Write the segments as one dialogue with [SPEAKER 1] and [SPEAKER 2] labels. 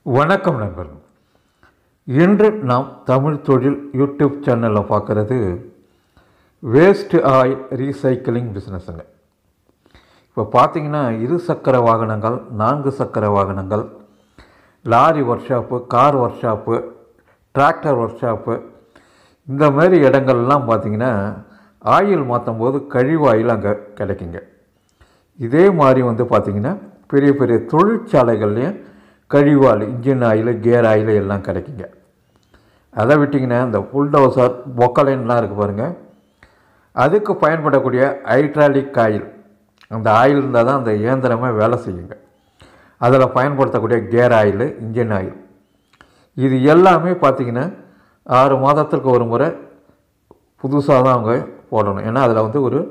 [SPEAKER 1] வணக்கம் நண்பர்கள் இன்று நாம் தமிழ் தொழில் யூடியூப் சேனலில் பார்க்குறது வேஸ்ட் ஆயில் ரீசைக்கிளிங் பிஸ்னஸுங்க இப்போ பார்த்தீங்கன்னா இரு சக்கர வாகனங்கள் நான்கு சக்கர வாகனங்கள் lorry workshop car workshop tractor workshop இந்த மாதிரி இடங்கள்லாம் பார்த்தீங்கன்னா ஆயில் மாற்றும் போது கழிவாயில் அங்கே கிடைக்குங்க இதே மாதிரி வந்து பார்த்திங்கன்னா பெரிய பெரிய தொழிற்சாலைகள்லேயும் கழிவால் இன்ஜின் ஆயில் கியர் ஆயில் எல்லாம் கிடைக்குங்க அதை விட்டிங்கன்னா இந்த புல்டோசர் பொக்கலைன்லாம் இருக்குது பாருங்கள் அதுக்கு பயன்படக்கூடிய ஹைட்ராலிக் ஆயில் அந்த ஆயில் இருந்தால் தான் அந்த இயந்திரமே வேலை செய்யுங்க அதில் பயன்படுத்தக்கூடிய கியர் ஆயில் இன்ஜின் ஆயில் இது எல்லாமே பார்த்திங்கன்னா ஆறு மாதத்திற்கு ஒரு முறை புதுசாக தான் அவங்க போடணும் ஏன்னா அதில் வந்து ஒரு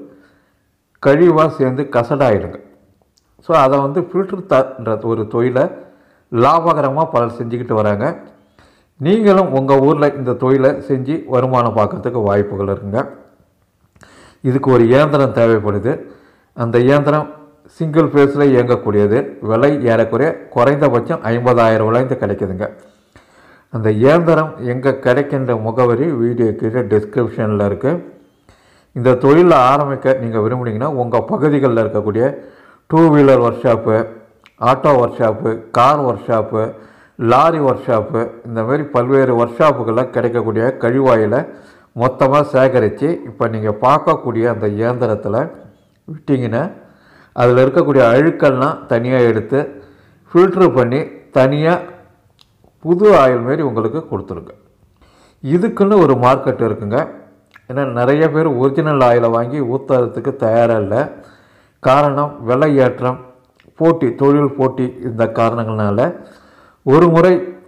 [SPEAKER 1] கழிவாக சேர்ந்து கசடாயிடுங்க ஸோ அதை வந்து ஃபில்டர் தன்ற ஒரு தொழிலை லாபகரமாக பலர் செஞ்சுக்கிட்டு வராங்க நீங்களும் உங்கள் ஊரில் இந்த தொழிலை செஞ்சு வருமானம் பார்க்கறதுக்கு வாய்ப்புகள் இருக்குங்க இதுக்கு ஒரு இயந்திரம் தேவைப்படுது அந்த இயந்திரம் சிங்கிள் ஃபேஸில் இயங்கக்கூடியது விலை ஏறக்குறைய குறைந்தபட்சம் ஐம்பதாயிரம் விலைந்து கிடைக்குதுங்க அந்த இயந்திரம் எங்கே கிடைக்கின்ற முகவரி வீடியோ கீழே டிஸ்கிரிப்ஷனில் இருக்குது இந்த தொழிலை ஆரம்பிக்க நீங்கள் விரும்புனீங்கன்னா உங்கள் பகுதிகளில் இருக்கக்கூடிய two wheeler workshop auto workshop car workshop lorry workshop இந்த மாதிரி பல்வேறு ஒர்க் ஷாப்புகளில் கிடைக்கக்கூடிய கழிவாயில் மொத்தமாக சேகரித்து இப்போ நீங்கள் பார்க்கக்கூடிய அந்த இயந்திரத்தில் விட்டிங்கன்னா அதில் இருக்கக்கூடிய அழுக்கெல்லாம் தனியாக எடுத்து ஃபில்ட்ரு பண்ணி தனியாக புது ஆயில் மாரி உங்களுக்கு கொடுத்துருங்க இதுக்குன்னு ஒரு மார்க்கெட் இருக்குங்க ஏன்னா நிறைய பேர் ஒரிஜினல் ஆயிலை வாங்கி ஊற்றுறதுக்கு தயாராக இல்லை காரணம் விலை ஏற்றம் போட்டி தொழில் போட்டி இந்த காரணங்களால ஒரு முறை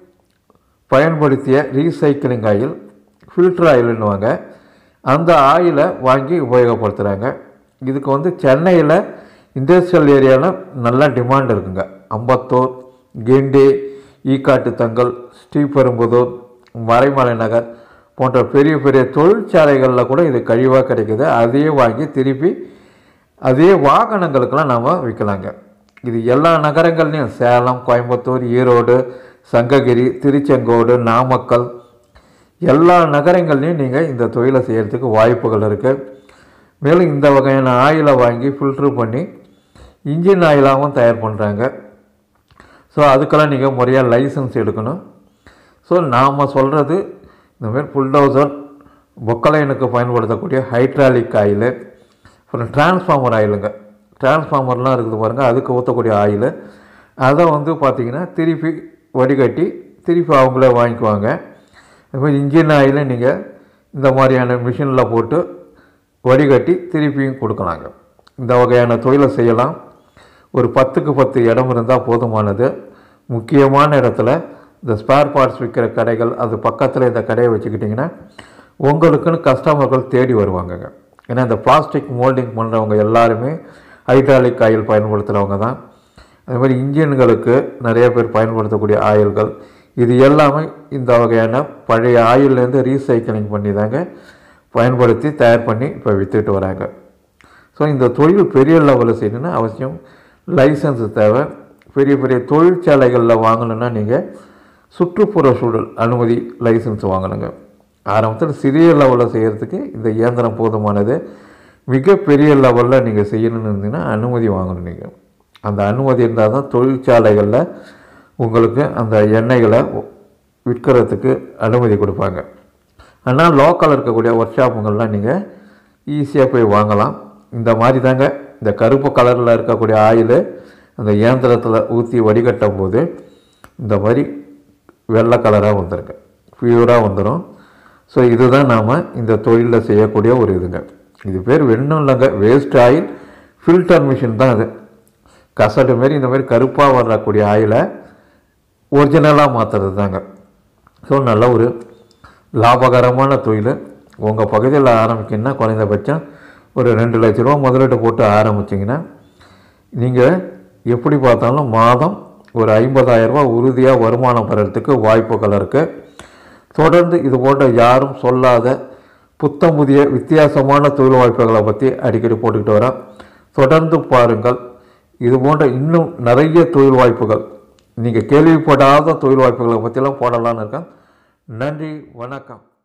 [SPEAKER 1] பயன்படுத்திய ரீசைக்கிளிங் ஆயில் ஃபில்டர் ஆயில்னுவாங்க அந்த ஆயிலை வாங்கி உபயோகப்படுத்துகிறாங்க இதுக்கு வந்து சென்னையில் இண்டஸ்ட்ரியல் ஏரியாவில் நல்ல டிமாண்ட் இருக்குங்க அம்பத்தூர் கிண்டி ஈக்காட்டு தங்கல் ஸ்ரீபெரும்புதூர் மறைமலை நகர் போன்ற பெரிய பெரிய தொழிற்சாலைகளில் கூட இது கழிவாக கிடைக்குது அதையே வாங்கி திருப்பி அதே வாகனங்களுக்கெல்லாம் நாம் விற்கலாங்க இது எல்லா நகரங்கள்லையும் சேலம் கோயம்புத்தூர் ஈரோடு சங்ககிரி திருச்செங்கோடு நாமக்கல் எல்லா நகரங்கள்லையும் நீங்கள் இந்த தொழிலை செய்கிறதுக்கு வாய்ப்புகள் இருக்குது மேலும் இந்த வகையான ஆயிலை வாங்கி ஃபில்ட்ரு பண்ணி இன்ஜின் ஆயிலாகவும் தயார் பண்ணுறாங்க ஸோ அதுக்கெல்லாம் நீங்கள் முறையாக லைசன்ஸ் எடுக்கணும் ஸோ நாம் சொல்கிறது இந்தமாரி புல்டோசர் பொக்கலைனுக்கு பயன்படுத்தக்கூடிய ஹைட்ராலிக் ஆயிலு அப்புறம் டிரான்ஸ்ஃபார்மர் ஆயிலுங்க டிரான்ஸ்ஃபார்மர்லாம் இருக்குது பாருங்கள் அதுக்கு ஊற்றக்கூடிய ஆயில் அதை வந்து பார்த்திங்கன்னா திருப்பி வடிகட்டி திருப்பி அவங்களே வாங்கிக்குவாங்க அதுமாதிரி இன்ஜின் ஆயிலை நீங்கள் இந்த மாதிரியான மிஷினில் போட்டு வடிகட்டி திருப்பியும் கொடுக்கலாங்க இந்த வகையான தொழிலை செய்யலாம் ஒரு பத்துக்கு பத்து இடம் இருந்தால் போதுமானது முக்கியமான இடத்துல இந்த ஸ்பேர் பார்ட்ஸ் விற்கிற கடைகள் அது பக்கத்தில் இந்த கடையை வச்சுக்கிட்டிங்கன்னா உங்களுக்குன்னு கஸ்டமர்கள் தேடி வருவாங்கங்க ஏன்னா இந்த பிளாஸ்டிக் மோல்டிங் பண்ணுறவங்க எல்லாருமே ஹைட்ராலிக் ஆயில் பயன்படுத்துகிறவங்க தான் அது மாதிரி இன்ஜின்களுக்கு நிறைய பேர் பயன்படுத்தக்கூடிய ஆயில்கள் இது எல்லாமே இந்த வகையான பழைய ஆயில்லேருந்து ரீசைக்கிளிங் பண்ணி தாங்க பயன்படுத்தி தயார் பண்ணி இப்போ விற்றுட்டு வராங்க ஸோ இந்த தொழில் பெரிய லெவலில் செய்யணுன்னா அவசியம் லைசன்ஸ் தேவை பெரிய பெரிய தொழிற்சாலைகளில் வாங்கணுன்னா நீங்கள் சுற்றுப்புற சூழல் அனுமதி லைசன்ஸ் வாங்கணுங்க ஆரம்பத்தில் சிறிய லெவலில் செய்கிறதுக்கு இந்த இயந்திரம் போதுமானது மிகப்பெரிய லெவலில் நீங்கள் செய்யணும்னு இருந்தீங்கன்னா அனுமதி வாங்கணும் நீங்கள் அந்த அனுமதி இருந்தால் தான் தொழிற்சாலைகளில் உங்களுக்கு அந்த எண்ணெய்களை விற்கிறதுக்கு அனுமதி கொடுப்பாங்க ஆனால் லோக்கலில் இருக்கக்கூடிய ஒர்க் ஷாப்புங்கள்லாம் நீங்கள் ஈஸியாக போய் வாங்கலாம் இந்த மாதிரி தாங்க இந்த கருப்பு கலரில் இருக்கக்கூடிய ஆயில் அந்த இயந்திரத்தில் ஊற்றி வடிகட்டும் போது இந்த மாதிரி வெள்ளை கலராக வந்துருங்க பியூராக வந்துடும் ஸோ இதுதான் நாம் இந்த தொழிலில் செய்யக்கூடிய ஒரு இதுங்க இது பேர் வெண்ணும் இல்லைங்க வேஸ்ட் ஆயில் ஃபில்டர் மிஷின் தான் அது கசடு மாரி இந்த மாதிரி கருப்பாக வரக்கூடிய ஆயிலை ஒரிஜினலாக மாற்றுறது தாங்க ஸோ நல்ல ஒரு லாபகரமான தொழில் உங்கள் பகுதியில் ஆரம்பிக்கணுன்னா குறைந்தபட்சம் ஒரு ரெண்டு லட்ச ரூபா முதலீட்டு போட்டு ஆரம்பிச்சிங்கன்னா நீங்கள் எப்படி பார்த்தாலும் மாதம் ஒரு ஐம்பதாயிரரூபா உறுதியாக வருமானம் பெறறதுக்கு வாய்ப்புகள் இருக்குது தொடர்ந்து இது போன்ற யாரும் சொல்லாத புத்தம் புதிய வித்தியாசமான தொழில் வாய்ப்புகளை பற்றி அடிக்கடி போட்டுக்கிட்டு வரேன் தொடர்ந்து பாருங்கள் இது போன்ற இன்னும் நிறைய தொழில் வாய்ப்புகள் நீங்கள் கேள்விப்படாத தொழில் வாய்ப்புகளை பற்றிலாம் போடலான்னு இருக்கேன் நன்றி வணக்கம்